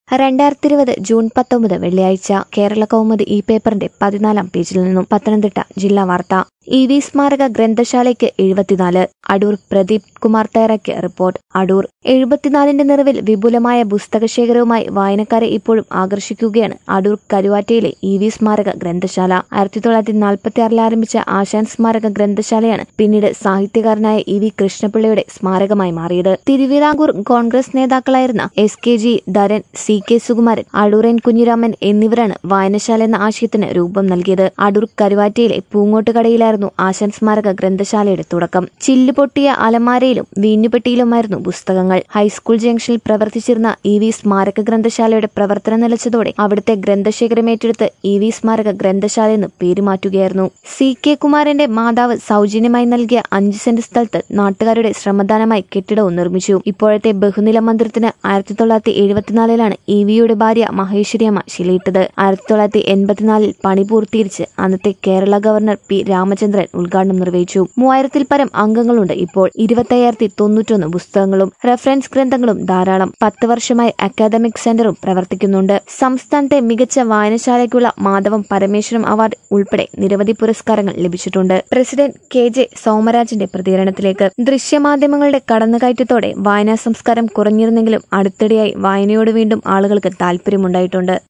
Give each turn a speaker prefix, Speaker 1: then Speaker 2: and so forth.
Speaker 1: രണ്ടായിരത്തി ഇരുപത് ജൂൺ പത്തൊമ്പത് വെള്ളിയാഴ്ച കേരള കൗമുദി ഈ പേപ്പറിന്റെ പതിനാലാം പേജിൽ നിന്നും പത്തനംതിട്ട ജില്ലാ വാർത്ത ഇ വി സ്മാരക ഗ്രന്ഥശാലയ്ക്ക് എഴുപത്തിനാല് അടൂർ പ്രദീപ് കുമാർ തയ്യാറാക്കിയ റിപ്പോർട്ട് അടൂർ എഴുപത്തിനാലിന്റെ നിറവിൽ വിപുലമായ പുസ്തകശേഖരവുമായി വായനക്കാരെ ഇപ്പോഴും ആകർഷിക്കുകയാണ് അടൂർ കരുവാറ്റയിലെ ഇ വി സ്മാരക ഗ്രന്ഥശാല ആയിരത്തി തൊള്ളായിരത്തി നാൽപ്പത്തി ആറിൽ ആരംഭിച്ച ആശാൻ സ്മാരക ഗ്രന്ഥശാലയാണ് പിന്നീട് സാഹിത്യകാരനായ ഇ വി കൃഷ്ണപിള്ളയുടെ സ്മാരകമായി മാറിയത് തിരുവിതാംകൂർ കോൺഗ്രസ് നേതാക്കളായിരുന്ന S K G Dharan C K Sukumaran Adooran Kunjiraman എന്നിവരാണ് വായനശാല എന്ന ആശയത്തിന് രൂപം നൽകിയത് അടൂർ കരുവാറ്റയിലെ പൂങ്ങോട്ടുകടയിലായിരുന്നു ആശാൻ സ്മാരക ഗ്രന്ഥശാലയുടെ തുടക്കം ചില്ലുപൊട്ടിയ അലമാരയിലും വീഞ്ഞുപെട്ടിയിലുമായിരുന്നു പുസ്തകങ്ങൾ ഹൈസ്കൂൾ ജംഗ്ഷനിൽ പ്രവർത്തിച്ചിരുന്ന ഇ വി സ്മാരക ഗ്രന്ഥശാലയുടെ പ്രവർത്തനം നിലച്ചതോടെ അവിടുത്തെ ഗ്രന്ഥശേഖരം ഏറ്റെടുത്ത് ഇ വി സ്മാരക ഗ്രന്ഥശാല എന്ന് പേര് മാറ്റുകയായിരുന്നു സി കെ കുമാരന്റെ മാതാവ് സൗജന്യമായി നൽകിയ അഞ്ച് സെന്റ് സ്ഥലത്ത് നാട്ടുകാരുടെ ശ്രമദാനമായി കെട്ടിടവും നിർമ്മിച്ചു ഇപ്പോഴത്തെ ബഹുനില മന്ദിരത്തിന് ആയിരത്തി തൊള്ളായിരത്തി എഴുപത്തിനാലിലാണ് ഇ വിയുടെ ഭാര്യ മഹേശ്വരിയമ്മ ശിലയിട്ടത് ആയിരത്തി തൊള്ളായിരത്തി എൺപത്തിനാലിൽ പണി പൂർത്തീകരിച്ച് അന്നത്തെ കേരള ഗവർണർ പി രാമചന്ദ്രൻ ഉദ്ഘാടനം നിർവഹിച്ചു മൂവായിരത്തിൽ പരം അംഗങ്ങളുണ്ട് ഇപ്പോൾ ഇരുപത്തയ്യായിരത്തി തൊണ്ണൂറ്റൊന്ന് പുസ്തകങ്ങളും റെഫറൻസ് ഗ്രന്ഥങ്ങളും ധാരാളം പത്ത് വർഷമായി അക്കാദമിക് സെന്ററും പ്രവർത്തിക്കുന്നുണ്ട് സംസ്ഥാനത്തെ മികച്ച വായനശാലയ്ക്കുള്ള മാധവം പരമേശ്വരം അവാർഡ് ഉൾപ്പെടെ നിരവധി പുരസ്കാരങ്ങൾ ലഭിച്ചിട്ടുണ്ട് പ്രസിഡന്റ് കെ ജെ സോമരാജിന്റെ പ്രതികരണത്തിലേക്ക് ദൃശ്യമാധ്യമങ്ങളുടെ കടന്നുകയറ്റത്തോടെ വായനാ സംസ്കാരം കുറഞ്ഞിരുന്നെങ്കിലും അടുത്തിടെയായി വായനയോട് വീണ്ടും ആളുകൾക്ക് താല്പര്യമുണ്ടായിട്ടുണ്ട്